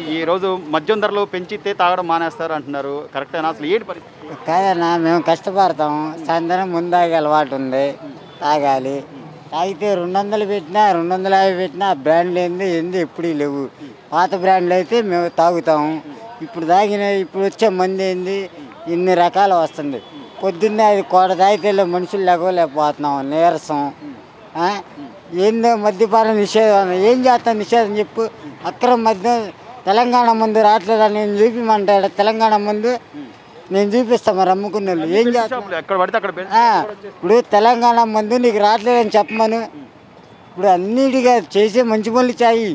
ఈ రోజు మద్యం ధరలు పెంచితే తాగడం మానేస్తారు అంటున్నారు కరెక్టేనా అసలు ఏంటి పరిస్థితి కాదన్నా మేము కష్టపడతాం సాయంత్రం ముందు తాగే అలవాటు ఉంది తాగాలి తాగితే రెండు వందలు పెట్టినా రెండు వందల యాభై పెట్టినా బ్రాండ్లు ఏంది ఏంది ఎప్పుడు లేవు పాత బ్రాండ్లు అయితే మేము తాగుతాము ఇప్పుడు తాగిన ఇప్పుడు వచ్చే మంది ఏంది ఇన్ని రకాలు వస్తుంది పొద్దున్నే అది కోట తాగితే మనుషులు లేకపోలేకపోతున్నాం నీరసం ఆ? ఏందో మద్యపాన నిషేధం ఏం చేస్తాం నిషేధం చెప్పు అక్రమ మద్యం తెలంగాణ ముందు రావట్లేదా నేను చూపిమంటాడు తెలంగాణ ముందు నేను చూపిస్తాను మరి అమ్ముకునే వాళ్ళు ఏం చేస్తాం షాపులు ఎక్కడ పడితే అక్కడ పెంచు. ఆ, ఇప్పుడు తెలంగాణ ముందు నీకు రావట్లేదని చెప్పమను ఇప్పుడు అన్నిటిగా చేసే మంచి పనులు చాయి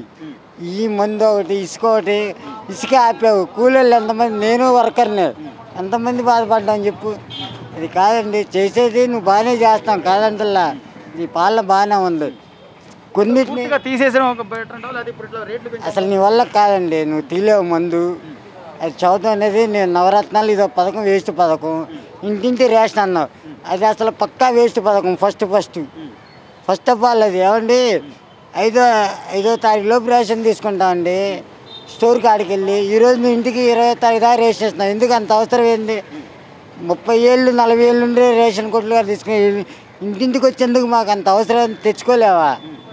ఈ మందు ఒకటి ఇసుక ఒకటి ఇసుక ఆపావు కూలీళ్ళు ఎంతమంది నేను వర్కర్ని ఎంతమంది బాధపడ్డాను చెప్పు అది కాదండి చేసేది నువ్వు బాగానే చేస్తాం కాదంటల్లా నీ పాలన బాగానే ఉంది కొన్నిటిని పూర్తిగా తీసేసిన ఒక బెటర్ అంటావా లేదా ఇప్పుడు ఇట్లా రేట్లు పెంచి అసలు నీ వల్ల కాదండి నువ్వు తీలేవు మందు అది చదువుతాం అనేది నేను నవరత్నాలు ఇదో పథకం వేస్ట్ పథకం ఇంటింటి రేషన్ అన్నావు అది అసలు పక్కా వేస్ట్ పథకం first first first of all అది ఏమండి ఐదో ఐదో తారీఖు లోపు రేషన్ తీసుకుంటామండి స్టోర్ కాడికి వెళ్ళి ఈరోజు మీ ఇంటికి ఇరవై తారీఖు దాకా రేషన్ ఇస్తున్నాం ఎందుకు అంత అవసరం ఏంది ముప్పై ఏళ్ళు నలభై ఏళ్ళు నుండి రేషన్ కొట్లు గారు తీసుకుని ఇంటింటికి వచ్చేందుకు మాకు అంత అవసరం తెచ్చుకోలేవా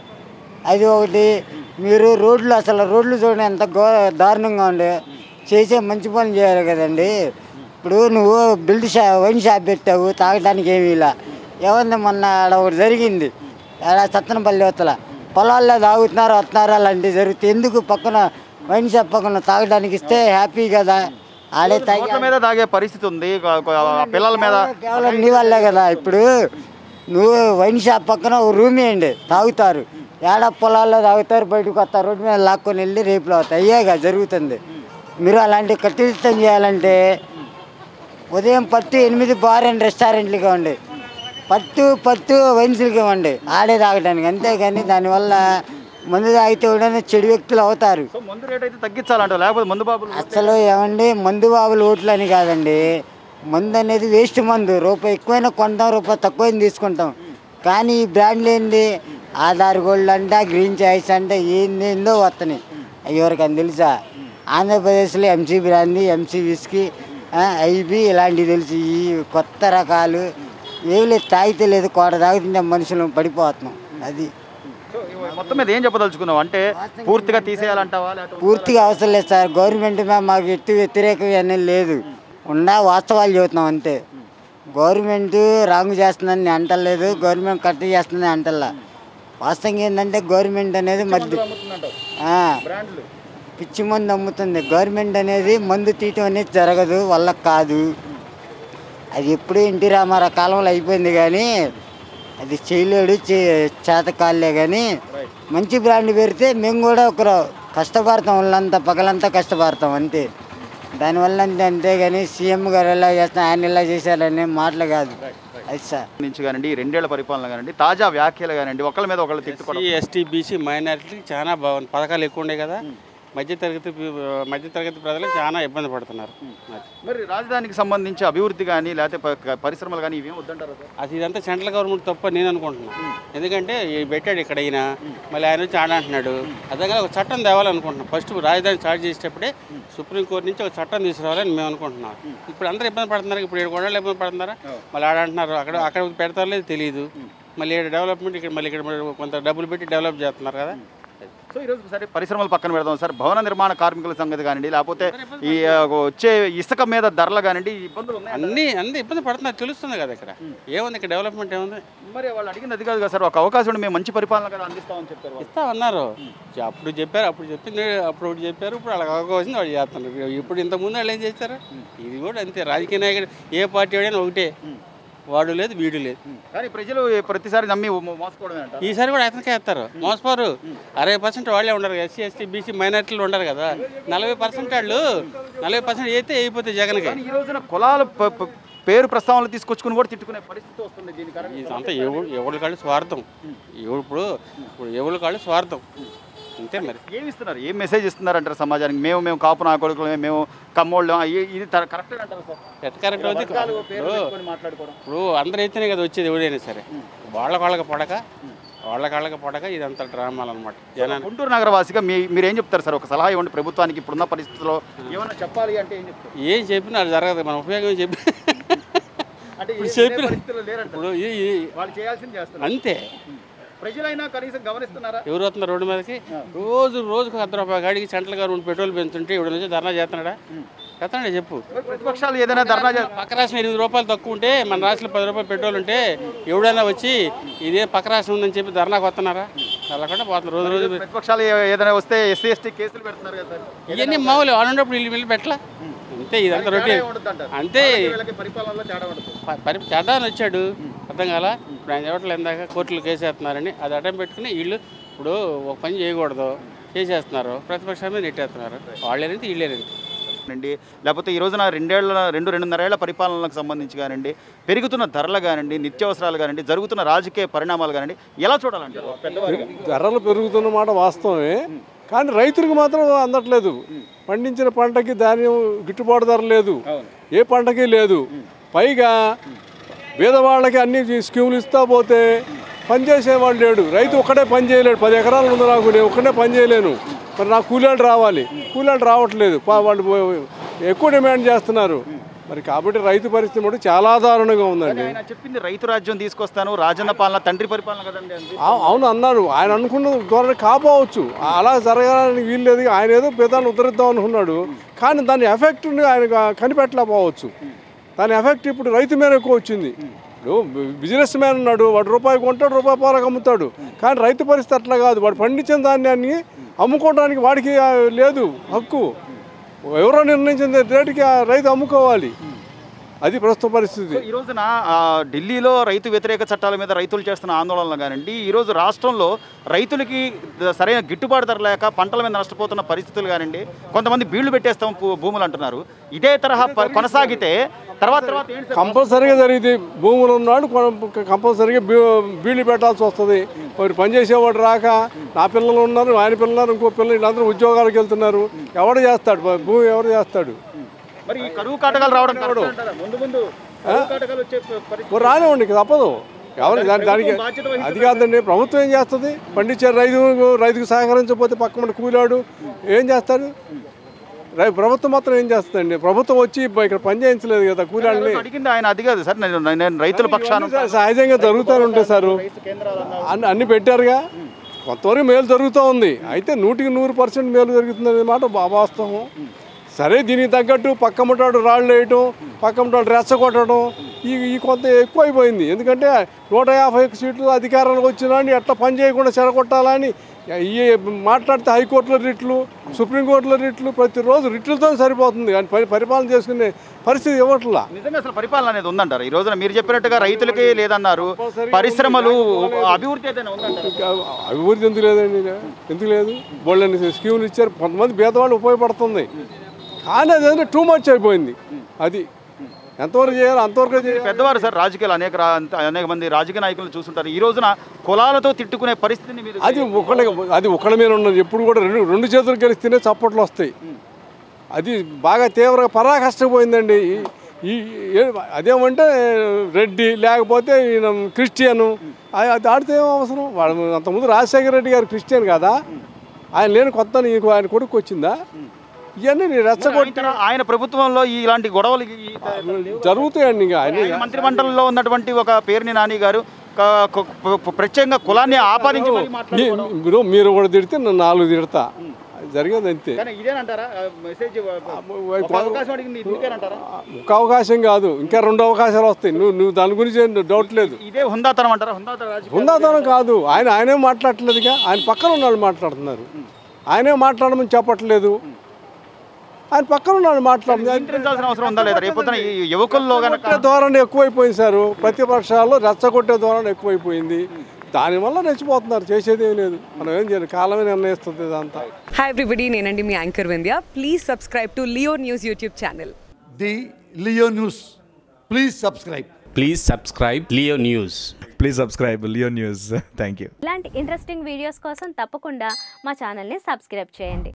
అది ఒకటి మీరు రోడ్లు అసలు రోడ్లు చూడండి ఎంత ఘో దారుణంగా ఉండే చేసే మంచి పని చేయాలి కదండి ఇప్పుడు నువ్వు బిల్డ్ షా వైన్ షాప్ పెట్టావు తాగడానికి ఏమీ ఇలా ఏముంది మొన్న ఆడ ఒకటి జరిగింది ఆడ సత్తనపల్లి అవతల పొలాల్లో తాగుతున్నారు వస్తున్నారు అలాంటివి జరుగుతాయి ఎందుకు పక్కన వైన్ షాప్ పక్కన తాగడానికి ఇస్తే హ్యాపీ కదా ఆడే తాగి రోడ్ల మీద తాగే పరిస్థితి ఉంది కొ- కొ- పిల్లల మీద కేవలం నీ వల్లే కదా ఇప్పుడు నువ్వు వైన్ షాప్ పక్కన ఒక రూమ్ వేయండి తాగుతారు ఏడ పొలాల్లో తాగుతారు బయటకు వస్తారు రోడ్డు మీద లాక్కొని వెళ్ళి రేపులో అవుతాయి అయ్యేగా జరుగుతుంది మీరు అలాంటి కట్టుదిట్టం చేయాలంటే ఉదయం పట్టు ఎనిమిది బార్ అండ్ రెస్టారెంట్లకి ఇవ్వండి పట్టు పట్టు వైన్స్లకి ఇవ్వండి ఆడే తాగడానికి అంతేగాని దానివల్ల మందు తాగితే కూడా చెడు వ్యక్తులు అవుతారు సో మందు రేట్ అయితే తగ్గించాలంట లేకపోతే మందు బాబులు అసలు ఏమండి మందు బాబులు ఓట్లు అని కాదండి మందు అనేది వేస్ట్ మందు రూపాయి ఎక్కువైనా కొంటాం రూపాయి తక్కువైనా తీసుకుంటాం కానీ ఈ బ్రాండ్లు ఏంది ఆధార్ గోల్డ్ అంట గ్రీన్ చాయిస్ అంటే ఏంది ఏందో వస్తున్నాయి అవి ఎవరికని తెలుసా ఆంధ్రప్రదేశ్లో MC brandy MC whisky IB ఇలాంటివి తెలుసు ఈ కొత్త రకాలు ఏమి లేదు తాగితే లేదు కోట తాగుతుంటే మనుషులు పడిపోతున్నాం అది సో ఇవి మొత్తం మీద ఏం చెప్పదలుచుకున్నావు అంటే పూర్తిగా తీసేయాలంటావా లేకపోతే పూర్తిగా అవసరం లేదు సార్ గవర్నమెంట్ మీద మాకు ఎట్టి వ్యతిరేకం అనేది లేదు ఉన్న వాస్తవాలు చెబుతున్నాం అంతే గవర్నమెంట్ రాంగ్ చేస్తుందని నేను అంటలేదు గవర్నమెంట్ కరెక్ట్ చేస్తుందని అంటల్లా వాస్తవంగా ఏంటంటే గవర్నమెంట్ అనేది మధ్య ఆ, బ్రాండ్లు పిచ్చి మందు అమ్ముతుంది గవర్నమెంట్ అనేది మందు తీయటం అనేది జరగదు వల్ల కాదు అది ఎప్పుడూ ఎన్టీ రామారావు కాలంలో అయిపోయింది కానీ అది చేయలేడు చే చేత కాలే కానీ మంచి బ్రాండ్ పెడితే మేము కూడా ఒకరు కష్టపడతాం వాళ్ళంతా పగలంతా కష్టపడతాం అంతే దానివల్ల అంతే అంతేగాని సీఎం గారు ఎలా చేస్తాం ఆయన ఎలా చేశారనే మాటలు కాదు అది సార్ నుంచి కానివ్వండి ఈ రెండేళ్ల పరిపాలన కానివ్వండి తాజా వ్యాఖ్యలు కానివ్వండి ఒకళ్ళ మీద ఒకళ్ళు తిట్టుకోవడం ఎస్సీ ఎస్టీ బీసీ మైనారిటీకి చాలా బాగుంది పథకాలు ఎక్కువ ఉండే కదా మధ్యతరగతి పి- మధ్యతరగతి ప్రజలు చాలా ఇబ్బంది పడుతున్నారు అది. మరి రాజధానికి సంబంధించి అభివృద్ధి కానీ లేకపోతే ప- పరిశ్రమలు కానీ ఇవేం వద్దంటారు సార్ అది ఇదంతా సెంట్రల్ గవర్నమెంట్ తప్ప నేను అనుకుంటున్నాను ఎందుకంటే ఈ పెట్టాడు ఇక్కడ ఈయన మళ్ళీ ఆయన వచ్చి ఆడ అంటున్నాడు అదే కదా ఒక చట్టం తేవాలనుకుంటున్నాం ఫస్ట్ రాజధాని స్టార్ట్ చేసేటప్పుడే సుప్రీంకోర్టు నుంచి ఒక చట్టం తీసుకురావాలని మేము అనుకుంటున్నాం ఇప్పుడు అందరూ ఇబ్బంది పడుతున్నారు ఇప్పుడు ఏడు కొండలు ఇబ్బంది పడుతున్నారా మళ్ళీ ఆడ అంటున్నారు అక్కడ అక్కడ పెడతారో లేదు తెలియదు మళ్ళీ ఇక్కడ డెవలప్మెంట్ ఇక్కడ మళ్ళీ ఇక్కడ మరి కొంత డబ్బులు పెట్టి డెవలప్ చేస్తున్నారు కదా సో ఈరోజు సరే పరిశ్రమలు పక్కన పెడదాం సార్ భవన నిర్మాణ కార్మికుల సంగతి కానివ్వండి లేకపోతే ఈ ఆ, వచ్చే ఇసుక మీద ధరలు కానివ్వండి ఈ ఇబ్బందులు ఉన్నాయి అన్ని అన్ని ఇబ్బంది పడుతున్నారు తెలుస్తుంది కదా ఇక్కడ ఏముంది ఇక్కడ డెవలప్మెంట్ ఏముంది మరి వాళ్ళు అడిగింది అది కాదు కదా సార్ ఒక అవకాశం ఉండి మేము మంచి పరిపాలన కదా అందిస్తామని చెప్పారు వాళ్ళు. ఇస్తా అన్నారు అప్పుడు చెప్పారు అప్పుడు చెప్పింది అప్పుడు ఒకటి చెప్పారు ఇప్పుడు వాళ్ళకి అవకాశం వాళ్ళు చేస్తున్నారు ఇప్పుడు ఇంతకుముందు వాళ్ళు ఏం చేస్తారు ఇది కూడా అంతే రాజకీయ నాయకుడు ఏ పార్టీ వాడైనా ఒకటే వాడు లేదు వీడు లేదు కానీ ప్రజలు ప్రతిసారి నమ్మి మో- మోసపోవడమే అంట ఈసారి కూడా అతనికే వేస్తారు మోసపోరు అరవై పర్సెంట్ వాళ్ళే ఉండరు ఎస్సీ ఎస్టీ బీసీ మైనార్టీలు ఉండరు కదా నలభై పర్సెంట్ వాళ్ళు నలభై పర్సెంట్ అయితే అయిపోతాయి జగన్కి కానీ ఈ రోజున కులాల ప- ప- పేరు ప్రస్తావనలు తీసుకొచ్చుకుని కూడా తిట్టుకునే పరిస్థితి వస్తుంది దీని కారణంగా ఇదంతా ఎవడు ఎవరి కాళ్ళు స్వార్థం ఎవడు ఇప్పుడు ఇప్పుడు ఎవరి కాళ్ళు స్వార్థం అంతే మరి ఏమి ఇస్తున్నారు ఏం మెసేజ్ ఇస్తున్నారు అంటారు సమాజానికి మేము మేము కాపు నా కొడుకులు మేము కమ్మోళ్ళం ఇ- ఇది కరెక్ట్ అంటారు సార్ ఎట్ కరెక్ట్ అవుతుంది వర్గాలు పేర్లు ఇప్పుడు పెట్టుకొని మాట్లాడుకోవడం ఇప్పుడు అందరు అయితేనే కదా వచ్చేది ఎవడైనా సరే వాళ్ళ వాళ్ళకి పడక వాళ్ళ కళ్ళకి పడక ఇదంతా డ్రామాలు అనమాట జనాన్ని గుంటూరు నగరవాసిగా మీ మీరు ఏం చెప్తారు సార్ ఒక సలహా ఇవ్వండి ప్రభుత్వానికి ఇప్పుడున్న పరిస్థితుల్లో ఏమన్నా చెప్పాలి అంటే ఏం చెప్తారు ఏం చెప్పినా అది జరగదు మన ఉపయోగం ఏం చెప్పి అంటే ఇప్పుడు ఏ- చెప్పిన- ఏ పరిస్థితుల్లో లేరంటారు ఇప్పుడు ఈ ఈ- వాళ్ళు చేయాల్సింది చేస్తున్నారు అంతే ప్రజలైనా కనీసం గమనిస్తున్నారా ఎవరు వస్తున్నారు రోడ్డు మీదకి రోజు రోజుకు అర్ధ రూపాయి గాడికి సెంట్రల్ గవర్నమెంట్ పెట్రోల్ పెంచుంటే ఇప్పుడు నుంచి ధర్నా చేస్తున్నాడా చేస్తున్నాడా చెప్పు మరి ప్రతిపక్షాలు ఏదైనా ధర్నా చే- పక్క రాష్ట్రం ఎనిమిది రూపాయలు తక్కువ ఉంటే మన రాష్ట్రంలో పది రూపాయలు పెట్రోల్ ఉంటే ఎవడైనా వచ్చి ఇదే పక్క రాష్ట్రం ఉందని చెప్పి ధర్నాకు వస్తున్నారా వెళ్ళకుండా పోతున్నారు రోజు రోజు ప్రతిపక్షాలు ఏ- ఏదైనా వస్తే ఎస్సీ ఎస్టీ కేసులు పెడుతున్నారు కదా సార్ ఇవన్నీ మామూలు అనున్నప్పుడు వీళ్ళు వీళ్ళు పెట్టలా అంతే ఇదంతా రొటీన్ తేడా ఉండదు అంటారు. అంతే వాళ్ళకి వీళ్ళకి పరిపాలనలో తేడా ఉండదు ప- పరి చేద్దామని వచ్చాడు అర్థం కాల ఇప్పుడు ఆయన ఎవరిలో ఇందాక కోర్టులు కేసేస్తున్నారని అది అడ్డం పెట్టుకుని వీళ్ళు ఇప్పుడు ఒక పని చేయకూడదు చేసేస్తున్నారు ప్రతిపక్షాల మీద నెట్టేస్తున్నారు వాళ్ళేనంటే వీళ్ళేనండి అండి లేకపోతే ఈ రోజున రెండేళ్ల రెండు రెండున్నరేళ్ల పరిపాలనలకు సంబంధించి కానివ్వండి పెరుగుతున్న ధరలు కానివ్వండి నిత్యావసరాలు కానివ్వండి జరుగుతున్న రాజకీయ పరిణామాలు కానివ్వండి ఎలా చూడాలంటారు పెద్దవారు ధరలు పెరుగుతున్న మాట వాస్తవమే కానీ రైతులకు మాత్రం అందట్లేదు పండించిన పంటకి ధాన్యం గిట్టుబాటు ధర లేదు ఏ పంటకి లేదు పైగా పేదవాళ్ళకి అన్ని స్కీములు ఇస్తా పోతే పని చేసేవాడు లేడు రైతు ఒక్కడే పని చేయలేడు పది ఎకరాలు ఉంది నాకు నేను ఒక్కడే పని చేయలేను మరి నాకు కూలీలు రావాలి కూలీలు రావట్లేదు పా- వాళ్ళు ఎక్కువ డిమాండ్ చేస్తున్నారు మరి కాబట్టి రైతు పరిస్థితి కూడా చాలా దారుణంగా ఉందండి ఆయన చెప్పింది రైతు రాజ్యం తీసుకొస్తాను రాజన్న పాలన తండ్రి పరిపాలన కదండి అంది అవు- అవును అన్నారు ఆయన అనుకున్న ధోరణి కాపోవచ్చు అలా జరగడానికి వీల్లేదు ఆయన ఏదో పేదాన్ని ఉద్ధరిద్దాం అనుకున్నాడు కానీ దాని ఎఫెక్ట్ని ఆయన క- కనిపెట్టలేకపోవచ్చు దాని ఎఫెక్ట్ ఇప్పుడు రైతు మీద ఎక్కువ వచ్చింది ఇప్పుడు బిజినెస్ మ్యాన్ ఉన్నాడు వాడు రూపాయి కొంటాడు రూపాయి పాలకు అమ్ముతాడు కానీ రైతు పరిస్థితి అట్లా కాదు వాడు పండించిన ధాన్యాన్ని అమ్ముకోవడానికి వాడికి ఆ, లేదు హక్కు ఎవరో నిర్ణయించిన రేటుకి ఆ రైతు అమ్ముకోవాలి అది ప్రస్తుత పరిస్థితి ఈ రోజున ఆ, ఢిల్లీలో రైతు వ్యతిరేక చట్టాల మీద రైతులు చేస్తున్న ఆందోళనలు కానివ్వండి ఈ రోజు రాష్ట్రంలో రైతులకి ద- సరైన గిట్టుబాటు ధర లేక పంటల మీద నష్టపోతున్న పరిస్థితులు కానివ్వండి కొంతమంది బీళ్లు పెట్టేస్తాం భూ- భూములు అంటున్నారు ఇదే తరహా ప- కొనసాగితే తర్వాత తర్వాత ఏంటి సార్? కంపల్సరీగా జరిగింది భూములు ఉన్నాడు కొన- కంపల్సరీగా బీ- బీళ్ళు పెట్టాల్సి వస్తుంది మరి పనిచేసేవాడు రాక నా పిల్లలు ఉన్నారు ఆయన పిల్లలు ఉన్నారు, ఇంకో పిల్లలు వీళ్ళందరూ ఉద్యోగాలకు వెళ్తున్నారు ఎవడు చేస్తాడు భూమి ఎవరు చేస్తాడు మరి ఈ కరువు కాటకాలు రావడం కరెక్ట్ అంటారా? ముందు ముందు కరువు కాటకాలు వచ్చే పరిస్థితి మరి రానివ్వండి ఇక తప్పదు ఎవరు దాని దానికి బాధ్యత వహించదు అది కాదండి ప్రభుత్వం ఏం చేస్తుంది పండించే రైతు రైతుకు సహకరించకపోతే పక్కన కూలాడు ఏం చేస్తాడు రై ప్రభుత్వం మాత్రం ఏం చేస్తుందండి ప్రభుత్వం వచ్చి ఇక్కడ పని చేయించలేదు కదా కూలాడిని అడిగింది ఆయన అది కాదు సార్ నేను నేను రైతుల పక్షాన ఉంటాను. సహజంగా జరుగుతూనే ఉంటాయి సార్ రైతు కేంద్రాలు అన్నారు. అన్ని అన్ని పెట్టారుగా కొంతవరకు మేలు జరుగుతూ ఉంది అయితే నూటికి నూరు పర్సెంట్ మేలు జరుగుతుంది అనే మాట బా- వాస్తవం సరే దీనికి తగ్గట్టు పక్కమ్మటాడు రాళ్ళు వేయటం పక్కమ్మటాడు రెచ్చగొట్టడం ఈ ఈ కొంత ఎక్కువైపోయింది ఎందుకంటే నూట యాభై ఒక్క సీట్లు అధికారంలోకి వచ్చినా ఎట్లా పని చేయకుండా చెడగొట్టాలని ఈ మాట్లాడితే హైకోర్టులో రిట్లు సుప్రీంకోర్టులో రిట్లు ప్రతిరోజు రిట్లతో సరిపోతుంది కానీ పరి పరిపాలన చేసుకునే పరిస్థితి ఇవ్వట్లా నిజంగా అసలు పరిపాలన అనేది ఉందంటారు ఈ రోజున మీరు చెప్పినట్టుగా రైతులకి లేదన్నారు పరిశ్రమలు అభివృద్ధి ఏదైనా ఉందంటారు ఇంకా అభివృద్ధి ఎందుకు లేదండి ఇక? ఎందుకు లేదు వాళ్ళని స్కీములు ఇచ్చారు కొంతమంది పేదవాళ్ళు ఉపయోగపడుతుంది కానీ అదేంటే టూ మచ్ అయిపోయింది అది ఎంతవరకు చేయాలి అంతవరకు చేయాలి పెద్దవారు సార్ రాజకీయాలు అనేక రా- అంత- అనేక మంది రాజకీయ నాయకులు చూస్తుంటారు ఈ రోజున కులాలతో తిట్టుకునే పరిస్థితిని మీరు అది ఒకళ్ళ అది ఒకళ్ళ మీద ఉన్నది ఎప్పుడు కూడా రెండు రెండు చేతులు కలిస్తేనే చప్పట్లు వస్తాయి అది బాగా తీవ్రంగా పరాకష్టపోయిందండి ఈ- ఈ ఏ- అదేమంటే రెడ్డి లేకపోతే ఈయన క్రిస్టియను అది అది ఆడితే ఏం అవసరం వాడు అంతకుముందు రాజశేఖర రెడ్డి గారు క్రిస్టియన్ కదా ఆయన లేని కొత్త నీకు ఆయన కొడుకు వచ్చిందా ఇవన్నీ నేను రెచ్చగొట్టి ఆయన- ఆయన ప్రభుత్వంలో ఈ ఇలాంటి గొడవలు ఈ- జరుగుతాయండి ఇంకా ఆయన ఆయన మంత్రిమండలిలో ఉన్నటువంటి ఒక పేరుని నాని గారు క- క- ప- ప్రత్యేకంగా కులాన్ని ఆపాదించి మరీ మాట్లాడుకోవడం. మీ- మీరు మీరు కూడా తిడితే నన్ను నాలుగు తిడతా జరిగేది అంతే కానీ ఇదేనంటారా ఆ, మెసేజ్ ఒక అవకాశం అడిగింది ఇదికేనంటారా ఒక అవకాశం కాదు ఇంకా రెండు అవకాశాలు వస్తాయి నువ్వు నువ్వు దాని గురించి ఏం డౌట్ లేదు ఇదే హుందాతనం అంటారా హుందాతనం రాజకీయాలు హుందాతనం కాదు ఆయన ఆయనే మాట్లాడట్లేదుగా ఆయన పక్కన ఉన్న వాళ్ళు మాట్లాడుతున్నారు ఆయనే మాట్లాడమని చెప్పట్లేదు ఆయన పక్కన ఉన్న వాళ్ళు మాట్లాడుతున్నారు నియంత్రించాల్సిన అవసరం ఉందా లేదా రేపొద్దున ఈ యువకుల్లో గనక రెచ్చగొట్టే ధోరణి ఎక్కువైపోయింది సార్ ప్రతిపక్షాల్లో రెచ్చగొట్టే ధోరణి ఎక్కువైపోయింది దానివల్ల రెచ్చిపోతున్నారు చేసేది ఏం లేదు మనం ఏం చేయాలి కాలమే నిర్ణయిస్తుంది ఇదంతా హాయ్ ఎవ్రీబడి నేనండి మీ anchor Vindhya please subscribe to Leo News YouTube channel the Leo News. Please subscribe. Please subscribe Leo News. Please subscribe Leo News thank you ఇలాంటి ఇంట్రెస్టింగ్ వీడియోస్ కోసం తప్పకుండా మా ఛానల్ని సబ్స్క్రైబ్ చేయండి